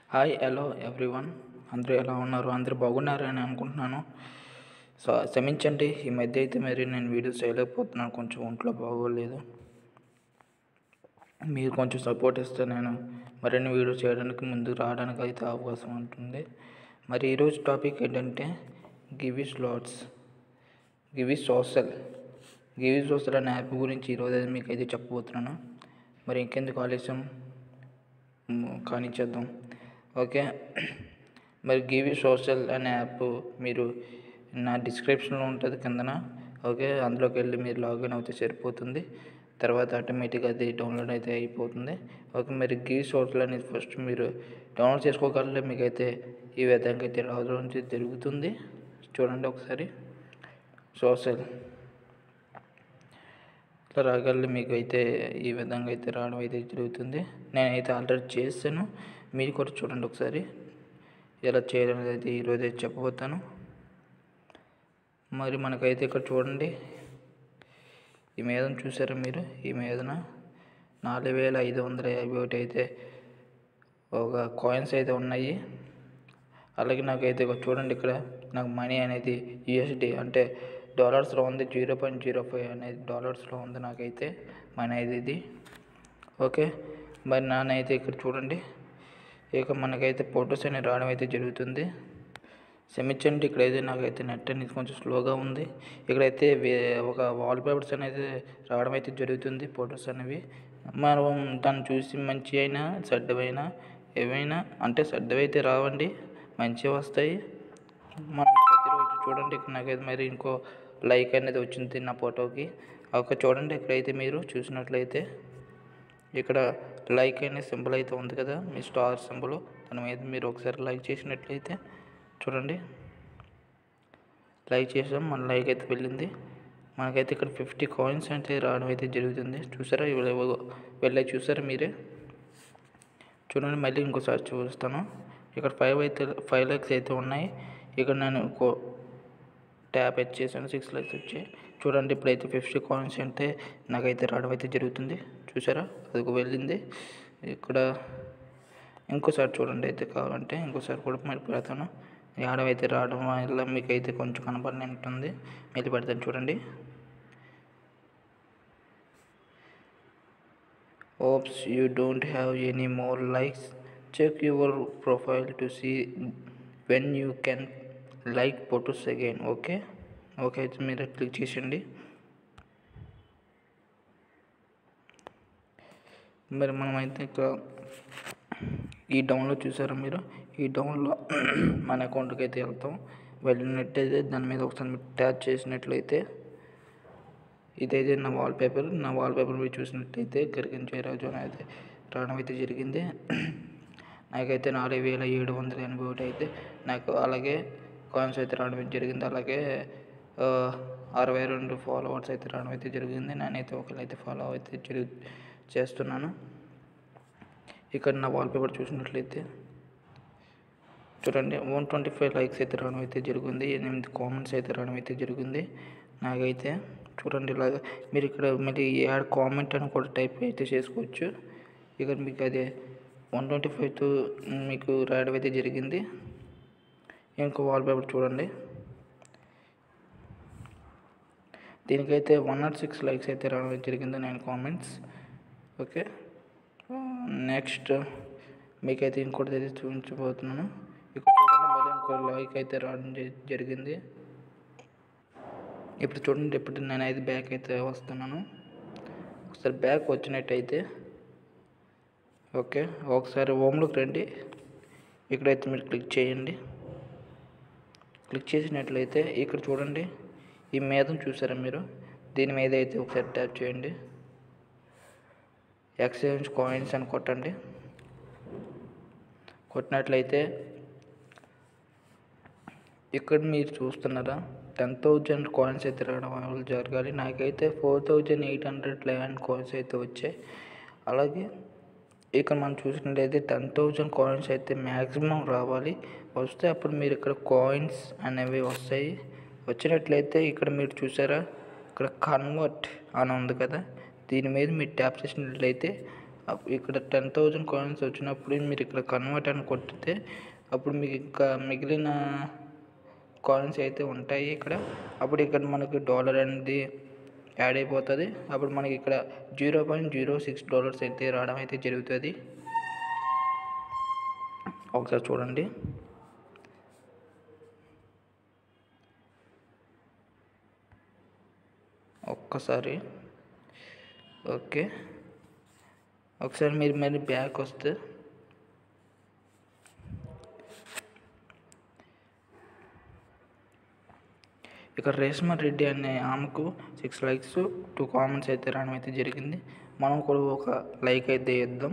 Hi hello everyone అందరూ ఎలా ఉన్నారు అందరూ బాగున్నారని అనుకుంటున్నాను సో క్షమించండి ఈ మధ్య అయితే మరి నేను వీడియోస్ చేయలేకపోతున్నాను కొంచెం ఒంట్లో బాగోలేదు మీరు కొంచెం సపోర్ట్ ఇస్తే నేను మరిన్ని వీడియోస్ చేయడానికి ముందుకు రావడానికి అయితే అవకాశం ఉంటుంది మరి ఈరోజు టాపిక్ ఏంటంటే గివి స్లాట్స్ గివి సోషల్ గివి సోషల్ అనే యాప్ గురించి ఈరోజు అయితే మీకు అయితే చెప్పబోతున్నాను మరి ఇంకెందుకు ఆలస్యం మ్, కానిచ్చేద్దాం ఓకే మరి గివి సోషల్ అనే యాప్ మీరు నా డిస్క్రిప్షన్లో ఉంటుంది కిందన ఓకే అందులోకి వెళ్ళి మీరు లాగిన్ అయితే సరిపోతుంది తర్వాత ఆటోమేటిక్గా అది డౌన్లోడ్ అయితే అయిపోతుంది ఓకే మరి గివి సోషల్ అనేది ఫస్ట్ మీరు డౌన్లోడ్ చేసుకోగలరే మీకైతే ఈ విధంగా అయితే రావడం అయితే జరుగుతుంది చూడండి ఒకసారి సోషల్ ఇట్లా రాగలరు మీకు అయితే ఈ విధంగా అయితే రావడం అయితే జరుగుతుంది నేనైతే ఆల్రెడీ చేశాను మీరు కూడా చూడండి ఒకసారి ఎలా చేయడం అయితే ఈరోజు అయితే చెప్పబోతాను మరి మనకైతే ఇక్కడ చూడండి ఈ మీదన చూసారా మీరు ఈ మీదన నాలుగు వేల ఐదు వందల యాభై ఒకటి అయితే ఒక కాయిన్స్ అయితే ఉన్నాయి అలాగే నాకైతే ఇక్కడ చూడండి ఇక్కడ నాకు మనీ అనేది యూఎస్డి అంటే డాలర్స్లో ఉంది జీరో పాయింట్ జీరో ఫైవ్ అనేది డాలర్స్లో ఉంది నాకైతే మనీ అయితే ఇది ఓకే మరి నానైతే ఇక్కడ చూడండి ఇక మనకైతే ఫొటోస్ అనేవి రావడం అయితే జరుగుతుంది క్షమించండి ఇక్కడైతే నాకైతే నెట్ అనేది కొంచెం స్లోగా ఉంది ఇక్కడైతే వే ఒక వాల్ పేపర్స్ అనేది రావడం అయితే జరుగుతుంది ఫొటోస్ అనేవి మనం దాన్ని చూసి మంచి అయినా చెడ్డవైనా ఏవైనా అంటే చెడ్డవైతే రావండి మంచివి వస్తాయి మనం ప్రతిరోజు చూడండి ఇక్కడ నాకైతే మరి ఇంకో లైక్ అనేది వచ్చింది నా ఫోటోకి ఒక చూడండి ఇక్కడైతే మీరు చూసినట్లయితే ఇక్కడ లైక్ అనే సింబల్ అయితే ఉంది కదా మీ స్టార్ సింబల్ దాని మీద మీరు ఒకసారి లైక్ చేసినట్లయితే చూడండి లైక్ చేసాం మన లైక్ అయితే వెళ్ళింది మనకైతే ఇక్కడ ఫిఫ్టీ కాయిన్స్ అంటే రావడం అయితే జరుగుతుంది చూసారా ఇవి వెళ్ళి చూసారా మీరే చూడండి మళ్ళీ ఇంకోసారి చూస్తాను ఇక్కడ ఫైవ్ అయితే ఫైవ్ ల్యాక్స్ అయితే ఉన్నాయి ఇక్కడ నేను ఇంకో ట్యాప్ అయితే చేశాను సిక్స్ ల్యాక్స్ వచ్చాయి చూడండి ఇప్పుడైతే ఫిఫ్టీ కాయిన్స్ అంటే నాకైతే రావడం అయితే జరుగుతుంది చూసారా అది వెళ్ళింది ఇక్కడ ఇంకోసారి చూడండి అయితే కావాలంటే ఇంకోసారి కూడా మళ్ళీ పెడతాను ఆడడం అయితే రావడం వల్ల మీకు అయితే కొంచెం కనపడి ఉంటుంది మళ్ళీ పెడతాను చూడండి Oops, you don't have any more likes. Check your profile to see when you can like photos again. Okay okay అయితే మీరు క్లిక్ చేయండి మరి మనమైతే ఇక్కడ ఈ డౌన్లో చూసారా మీరు ఈ డౌన్లో మన అకౌంట్కి అయితే వెళ్తాం వెళ్ళినట్టయితే దాని మీద ఒకసారి మీరు ట్యాప్ చేసినట్లయితే ఇదైతే నా వాల్ పేపర్ నా వాల్ పేపర్ మీరు చూసినట్టయితే గరికన్ జయరాజు అనేది రావడం అయితే జరిగింది నాకైతే నాలుగు వేల ఏడు వందల ఎనభై ఒకటి అయితే నాకు అలాగే కాయిన్స్ అయితే రావడం అయితే జరిగింది అలాగే ఆ, అరవై రెండు ఫాలోవర్స్ అయితే రావడం అయితే జరిగింది నేనైతే ఒకరైతే ఫాలో అయితే జరుగు చేస్తున్నాను ఇక్కడ నా వాల్ పేపర్ చూసినట్లయితే చూడండి వన్ ట్వంటీ ఫైవ్ లైక్స్ అయితే రావడం అయితే జరిగింది ఎనిమిది కామెంట్స్ అయితే రావడం అయితే జరిగింది నాకైతే చూడండి ఇలాగా మీరు ఇక్కడ మళ్ళీ యాడ్ కామెంట్ అని కూడా టైప్ అయితే చేసుకోవచ్చు ఇక్కడ మీకు అదే వన్ ట్వంటీ ఫైవ్ మీకు రాయడం అయితే జరిగింది ఇంకో వాల్ పేపర్ చూడండి దీనికైతే వన్ నాట్ సిక్స్ లైక్స్ అయితే రావడం అయితే జరిగింది నేను కామెంట్స్ ఓకే నెక్స్ట్ మీకైతే ఇంకోటి అయితే చూపించబోతున్నాను ఇక్కడ చూడండి మళ్ళీ ఇంకో లైక్ అయితే రావడం జరి- జరిగింది ఇప్పుడు చూడండి ఇప్పుడు నేను అయితే బ్యాక్ అయితే వస్తున్నాను ఒకసారి బ్యాక్ వచ్చినట్టయితే ఓకే ఒకసారి హోమ్లోకి రండి ఇక్కడైతే మీరు క్లిక్ చేయండి క్లిక్ చేసినట్లయితే ఇక్కడ చూడండి ఈ మీద చూసారా మీరు దీని మీద అయితే ఒకసారి ట్యాప్ చేయండి ఎక్స్చేంజ్ కాయిన్స్ అని కొట్టండి కొట్టినట్లయితే ఇక్కడ మీరు చూస్తున్నారా టెన్ థౌజండ్ కాయిన్స్ అయితే రావడం వల్ల జరగాలి నాకైతే four thousand eight hundred eleven coins అయితే వచ్చాయి అలాగే ఇక్కడ మనం చూసినట్లయితే టెన్ థౌజండ్ కాయిన్స్ అయితే మ్యాక్సిమం రావాలి వస్తే అప్పుడు మీరు ఇక్కడ కాయిన్స్ అనేవి వస్తాయి వచ్చినట్లయితే ఇక్కడ మీరు చూసారా ఇక్కడ కన్వర్ట్ అని ఉంది కదా దీని మీద మీరు ట్యాప్ చేసినట్లయితే అప్- ఇక్కడ టెన్ థౌజండ్ కాయిన్స్ వచ్చినప్పుడు మీరు ఇక్కడ కన్వర్ట్ అని కొట్టితే అప్పుడు మీకు ఇంకా మిగిలిన కాయిన్స్ అయితే ఉంటాయి ఇక్కడ అప్పుడు ఇక్కడ మనకి డాలర్ అనేది యాడ్ అయిపోతుంది అప్పుడు మనకి ఇక్కడ zero point zero six dollars అయితే రావడం అయితే జరుగుతుంది ఒకసారి చూడండి ఒక్కసారి ఓకే ఒకసారి మీరు మరి బ్యాక్ వస్తే ఇక్కడ రేష్మా రెడ్డి అనే ఆమెకు సిక్స్ లైక్స్ టూ కామెంట్స్ అయితే రావడం అయితే జరిగింది మనం కూడా ఒక లైక్ అయితే ఇద్దాం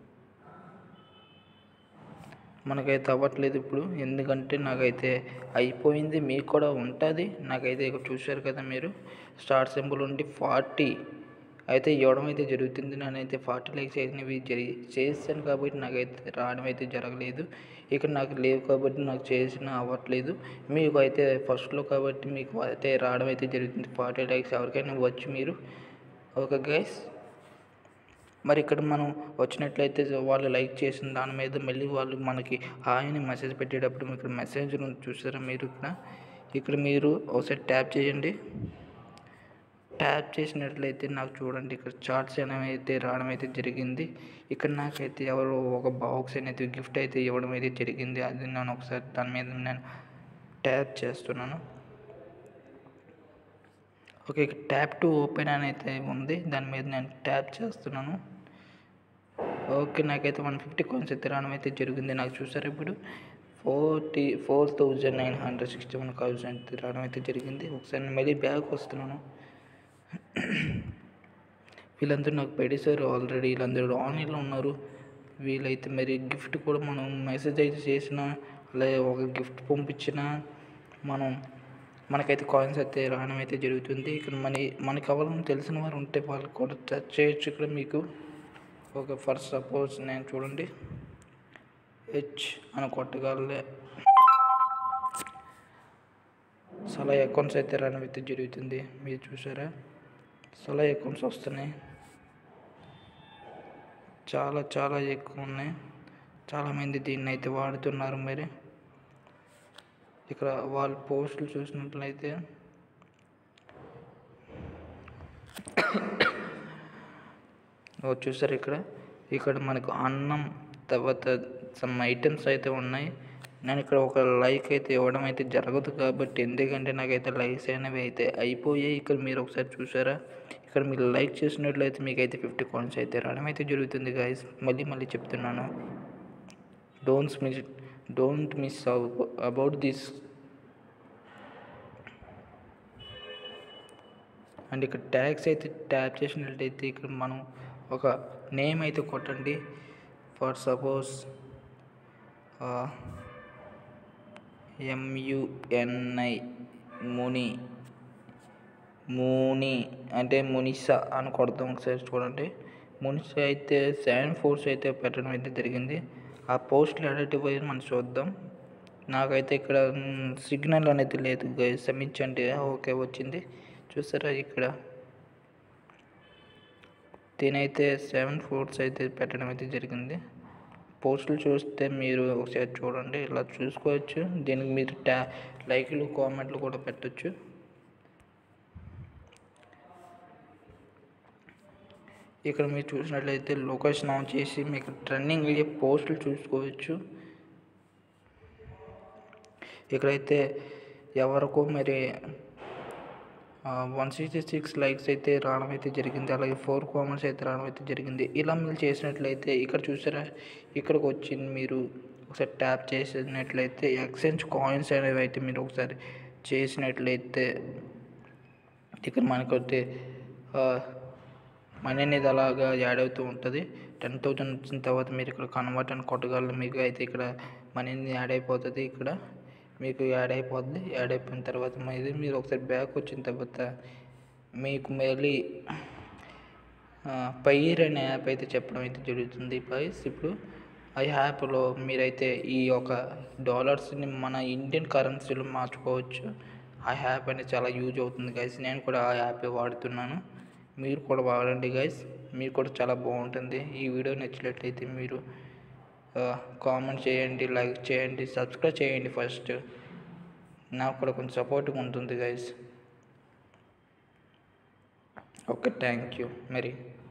మనకైతే అవ్వట్లేదు ఇప్పుడు ఎందుకంటే నాకైతే అయిపోయింది మీకు కూడా ఉంటుంది నాకైతే ఇక్కడ చూశారు కదా మీరు స్టార్ సింబల్ ఉండి ఫార్టీ అయితే ఇవ్వడం అయితే జరుగుతుంది నేనైతే ఫార్టీ లైక్స్ అయినవి జరిగి చేశాను కాబట్టి నాకైతే రావడం అయితే జరగలేదు ఇక్కడ నాకు లేవు కాబట్టి నాకు చేసిన అవ్వట్లేదు మీకు అయితే ఫస్ట్లో కాబట్టి మీకు అయితే రావడం అయితే జరుగుతుంది ఫార్టీ లైక్స్ ఎవరికైనా వచ్చి మీరు ఓకే గైస్ మరి ఇక్కడ మనం వచ్చినట్లయితే వాళ్ళు లైక్ చేసిన దాని మీద మళ్ళీ వాళ్ళు మనకి హాయ్ అని మెసేజ్ పెట్టేటప్పుడు ఇక్కడ మెసేజ్ చూసారా మీరు ఇక్కడ ఇక్కడ మీరు ఒకసారి ట్యాప్ చేయండి ట్యాప్ చేసినట్లయితే నాకు చూడండి ఇక్కడ చార్ట్స్ అనేవి అయితే రావడం అయితే జరిగింది ఇక్కడ నాకైతే ఎవరో ఒక బాక్స్ అనేది గిఫ్ట్ అయితే ఇవ్వడం అయితే జరిగింది అది నేను ఒకసారి దాని మీద నేను ట్యాప్ చేస్తున్నాను ఓకే ఇక్కడ ట్యాప్ టు ఓపెన్ అని అయితే ఉంది దాని మీద నేను ట్యాప్ చేస్తున్నాను ఓకే నాకైతే వన్ ఫిఫ్టీ కాయిన్స్ అయితే రావడం అయితే జరిగింది నాకు చూసారు ఇప్పుడు forty four thousand nine hundred sixty one coins అయితే రావడం అయితే జరిగింది ఒకసారి నేను మళ్ళీ బ్యాక్ వస్తున్నాను వీళ్ళందరూ నాకు పెట్టేశారు ఆల్రెడీ వీళ్ళందరూ ఆన్లైన్లో ఉన్నారు వీళ్ళైతే మరి గిఫ్ట్ కూడా మనం మెసేజ్ అయితే చేసిన అలాగే ఒక గిఫ్ట్ పంపించిన మనం మనకైతే కాయిన్స్ అయితే రావడం అయితే జరుగుతుంది ఇక్కడ మన మనకి ఎవరైనా తెలిసిన వారు ఉంటే వాళ్ళు కూడా టచ్ చేయొచ్చు ఇక్కడ మీకు ఓకే ఫర్ సపోజ్ నేను చూడండి హెచ్ అని కొట్టగలే చాలా అకౌంట్స్ అయితే రన్ అయితే జరుగుతుంది మీరు చూసారా చాలా అకౌంట్స్ వస్తున్నాయి చాలా చాలా ఎక్కువ ఉన్నాయి చాలామంది దీన్ని అయితే వాడుతున్నారు మరి ఇక్కడ వాళ్ళ పోస్టులు చూసినట్లయితే ఓ చూసారు ఇక్కడ ఇక్కడ మనకు అన్నం తర్వాత సమ్ ఐటమ్స్ అయితే ఉన్నాయి నేను ఇక్కడ ఒక లైక్ అయితే ఇవ్వడం అయితే జరగదు కాబట్టి ఎందుకంటే నాకైతే లైక్స్ అనేవి అయితే అయిపోయాయి ఇక్కడ మీరు ఒకసారి చూసారా ఇక్కడ మీరు లైక్ చేసినట్లయితే మీకైతే ఫిఫ్టీ కాయిన్స్ అయితే రావడం అయితే జరుగుతుంది గాయస్ మళ్ళీ మళ్ళీ చెప్తున్నాను don't miss don't miss about this and ఇక్కడ ట్యాగ్స్ అయితే ట్యాప్ చేసినట్లయితే ఇక్కడ మనం ఒక నేమ్ అయితే కొట్టండి ఫర్ సపోజ్ ఎంయుఎన్ఐ ముని ముని అంటే మునిసా అని కొడతాం ఒకసారి చూడండి మునిసా అయితే సెవెన్ ఫోర్స్ అయితే పెట్టడం అయితే జరిగింది ఆ పోస్ట్లు ఎడిట్ పోయి మనం చూద్దాం నాకైతే ఇక్కడ సిగ్నల్ అనేది లేదు క్షమించండి ఓకే వచ్చింది చూసారా ఇక్కడ దీనైతే సెవెన్ ఫోర్స్ అయితే పెట్టడం అయితే జరిగింది పోస్టులు చూస్తే మీరు ఒకసారి చూడండి ఇలా చూసుకోవచ్చు దీనికి మీరు ట్యా లైక్లు కామెంట్లు కూడా పెట్టచ్చు ఇక్కడ మీరు చూసినట్లయితే లొకేషన్ ఆన్ చేసి మీకు ట్రెండింగ్ అయ్యే పోస్టులు చూసుకోవచ్చు ఇక్కడైతే ఎవరికో మరి వన్ సిక్స్టీ సిక్స్ లైక్స్ అయితే రావడం అయితే జరిగింది అలాగే ఫోర్ కామెంట్స్ అయితే రావడం అయితే జరిగింది ఇలా మీరు చేసినట్లయితే ఇక్కడ చూసారా ఇక్కడికి వచ్చి మీరు ఒకసారి ట్యాప్ చేసినట్లయితే ఎక్స్చేంజ్ కాయిన్స్ అనేవి అయితే మీరు ఒకసారి చేసినట్లయితే ఇక్కడ మనకు అయితే మనీ అనేది అలాగా యాడ్ అవుతూ ఉంటుంది టెన్ థౌజండ్ వచ్చిన తర్వాత మీరు ఇక్కడ కన్వర్ట్ అని కొట్టగలరు మీకు అయితే ఇక్కడ మనీ అనేది యాడ్ అయిపోతుంది ఇక్కడ మీకు యాడ్ అయిపోద్ది యాడ్ అయిపోయిన తర్వాత మళ్ళీ మీరు ఒకసారి బ్యాక్ వచ్చిన తర్వాత మీకు మళ్ళీ పైర్ అనే యాప్ అయితే చెప్పడం అయితే జరుగుతుంది పైస్ ఇప్పుడు ఆ యాప్లో మీరైతే ఈ యొక్క డాలర్స్ని మన ఇండియన్ కరెన్సీలో మార్చుకోవచ్చు ఆ యాప్ అనేది చాలా యూజ్ అవుతుంది గైస్ నేను కూడా ఆ యాప్ వాడుతున్నాను మీరు కూడా వాడండి గైస్ మీకు కూడా చాలా బాగుంటుంది ఈ వీడియో నచ్చినట్లయితే మీరు కామెంట్ చేయండి లైక్ చేయండి సబ్స్క్రైబ్ చేయండి ఫస్ట్ నాకు కూడా కొంచెం సపోర్ట్గా ఉంటుంది గైస్ ఓకే థ్యాంక్ యూ మరి